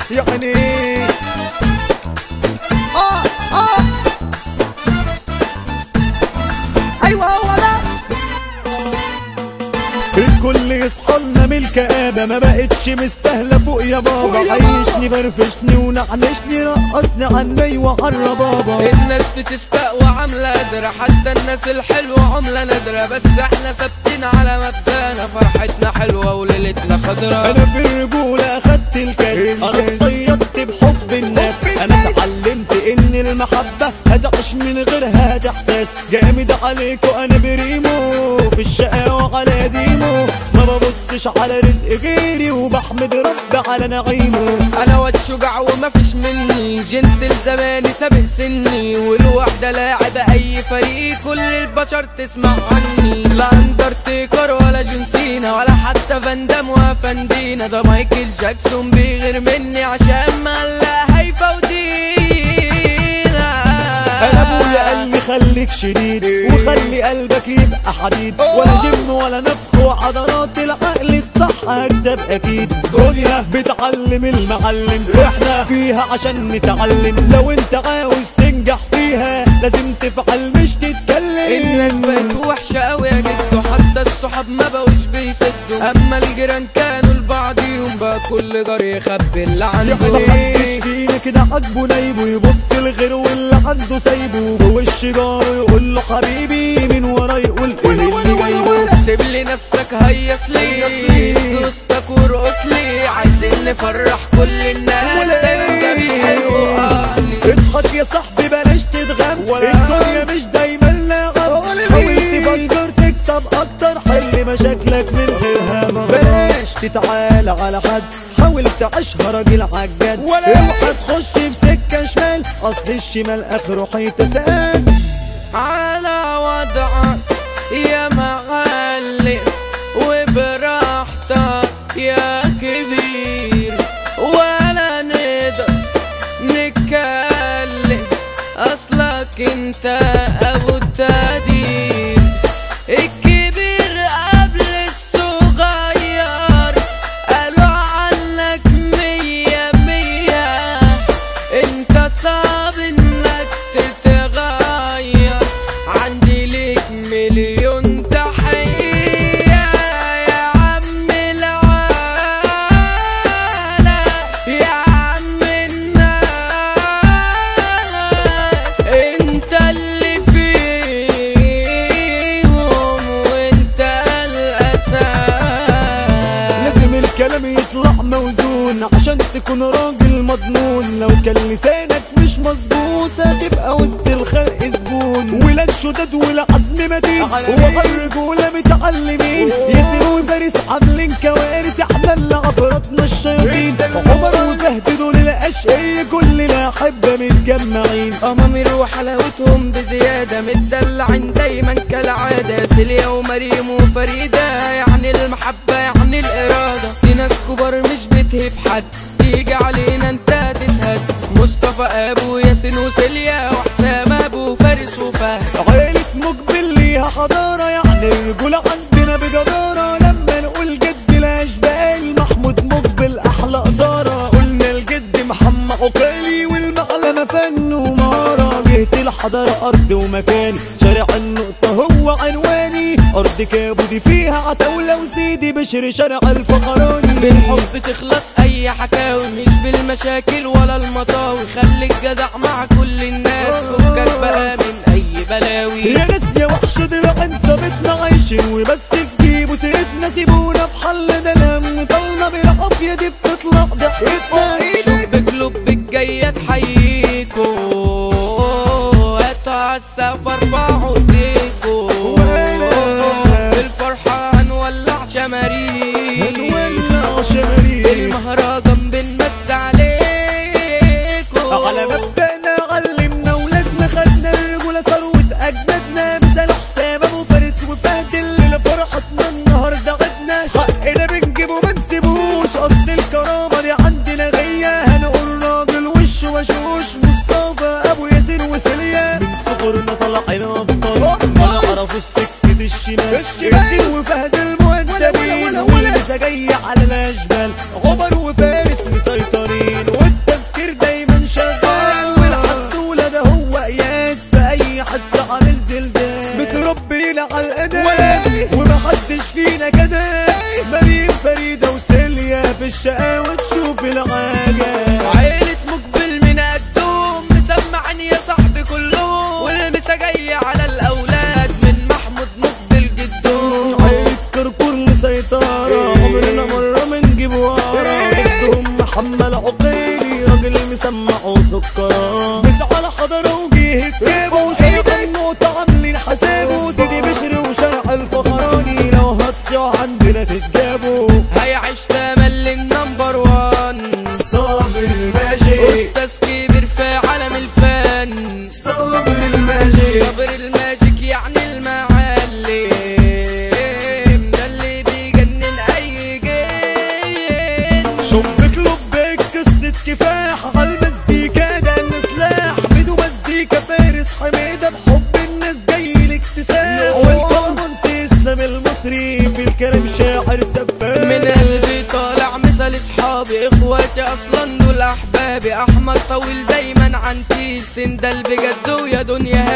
يعني اه اه ايوه هو ده الكل يصحى لنا من الكآبة ما بقتش مستاهلة فوق يا بابا فوق يا بابا. عيشني فرفشني ونعنشني رقصني عني وعن ربابا الناس بتستقوى عاملة قادرة حتى الناس الحلوة عملة نادرة بس احنا ثابتين على مبدأنا فرحتنا حلوة وليلتنا خضرا انا في الرجولة اخدت الكاس انا اتصيدت بحب الناس انا اتعلمت ان المحبة هتعيش من غيرها تحتاس جامد عليكوا انا بريمو في الشقاوة على ديمو ما ببصش على رزق غيري وبحمد رب على نعيمه انا واد شجاع ومفيش مني جنتل زماني سابق سني والوحدة لاعب اي فريق كل البشر تسمع عني لا اندرتيكر ولا جون سينا ولا حتى فاندام وفاندينا ده مايكل جاكسون بيغير مني عشان مقلع هيفا ودينا انا ابويا قال لي خليك شديد وخلي قلبك يبقى حديد ولا جيم ولا نفخ وعضلات العقل الصح هكسب اكيد دنيا بتعلم المعلم احنا فيها عشان نتعلم لو انت عاوز تنجح فيها لازم تفعل مش تتكلم الناس بقت وحشة قوي يا جدو حتى الصحاب ما بقوش بيسدوا اما الجيران كانوا لبعضيهم بقى كل جار يخبي اللي عنده محدش فينا كده عاجبه نايبه يبص لغيره واللي عنده سايبه في وش جاره يقول له حبيبي من ورا يقول ايه اللي جايبه سيب لي نفسك هيص لي دوستك وارقص لي عايزين نفرح كل الناس ده يوم جميل حلو اصلي اضحك يا صاحبي بلاش تتغم الدنيا مش دايما لعب حاول تفكر تكسب اكتر حل مشاكلك من غير هم بلاش تتعالى على حد حاول تعيشها راجل عجاد اوعى تخش في سكه شمال اصل الشمال اخره حيتسال على وضعك يا معلم وبراحتك يا كبير ولا نقدر نتكلم اصلك انت ابو التقدير الكبير قبل الصغير قالوا عنك مية مية انت صعب انك تتغير عندي ليك مليون تحية يا عم العالم يا عم الناس انت اللي فيهم وانت الاساس لازم الكلام يطلع موزون عشان تكون راجل مضمون لو كان لسانك مش مظبوط هتبقى وسط الخلق زبون ولاد شداد والعزم متين وهالرجولة متعلمين يسيروا فارس عاملين كوارث احنا اللي عفرتنا الشياطين عمر وفهد دول الاشقية كل الاحبة متجمعين أمامير وحلاوتهم بزيادة متدلعين دايما كالعادة سيليا ومريم وفريدة يعني المحبة يعني الإرادة دي ناس كبار مش بتهب حد تيجي علينا انت تتهد مصطفى أبو ياسين وسيليا وحسام أبو فارس وفهد عيلة مقبل ليها حضارة يعني الرجولة عندنا بجدارة لما نقول جد الأشبال محمود مقبل أحلى إدارة قلنا الجد محمد عقالي والمعلمة فن ومهارة جهة الحضارة أرض ومكان شارع النقطة هو عنواني أرض كابودي فيها عتاولة وسيدي بشر شارع الفخراني بالحب تخلص أي حكاوي مش بالمشاكل ولا المطاوي خليك جدع مع كل الناس فكك بقى من أي بلاوي يا ناس يا وحش دلع ثابتنا عايشين وبس تجيبوا سيرتنا سيبونا بحل ده لم طلنا بالعافية دي بتطلع ضحكتنا شوف كلوب الجاية تحييكو هاتوا السفر ارفعوا ايديكو في الفرحة هنولع شماريخ هنولع شماريخ المهرجان بنمس عليكو على مبدأنا علمنا ولادنا خدنا الرجولة ثروة أجدادنا مثال حسام أبو فارس وفهد اللي فرحتنا النهاردة عدنا حقنا بنجيبه ما نسيبوش أصل الكرامة دي عندنا غية هنقول راجل وش وشوش مصطفى أبو ياسين وسلية من صغرنا طلعنا أبطال ما نعرفوا السكة الشمال ياسين وفهد المؤدبين والمسا جاية على الأشبال عمر وفارس مسيطرين فريدة وسيليا في الشقاوة تشوف العاجة عيلة مقبل من قدهم مسمعني يا صاحبي كلهم والمسا جاية على الأولاد من محمود مقبل جدهم عيلة كركور مسيطرة عمرنا مرة منجيب ورا ضدهم محمد عقيلي راجل مسمع وسكران مش على حضره وجيه الكيبه وشارع النقطة عاملين حسابه سيدي بشري وشارع الفخراني لو هتصيعوا عندنا تتجابوا هيعيش تملي النمبر وان صابر الماجيك أستاذ كبير في عالم الفن صابر الماجيك صبر الماجيك يعني المعلم ده اللي بيجنن أي جن شبك لبك قصة كفاح عالمزيكا ده سلاح بدو مزيكا فارس حميدة بحب الناس جاي الاكتساح والكومنس اسلام المصري في الكلام شاعر سفاح من قلبي طالع مثل اصحابي اخواتي اصلا دول احبابي احمد طويل دايما عن تيل سندل بجد ويا دنيا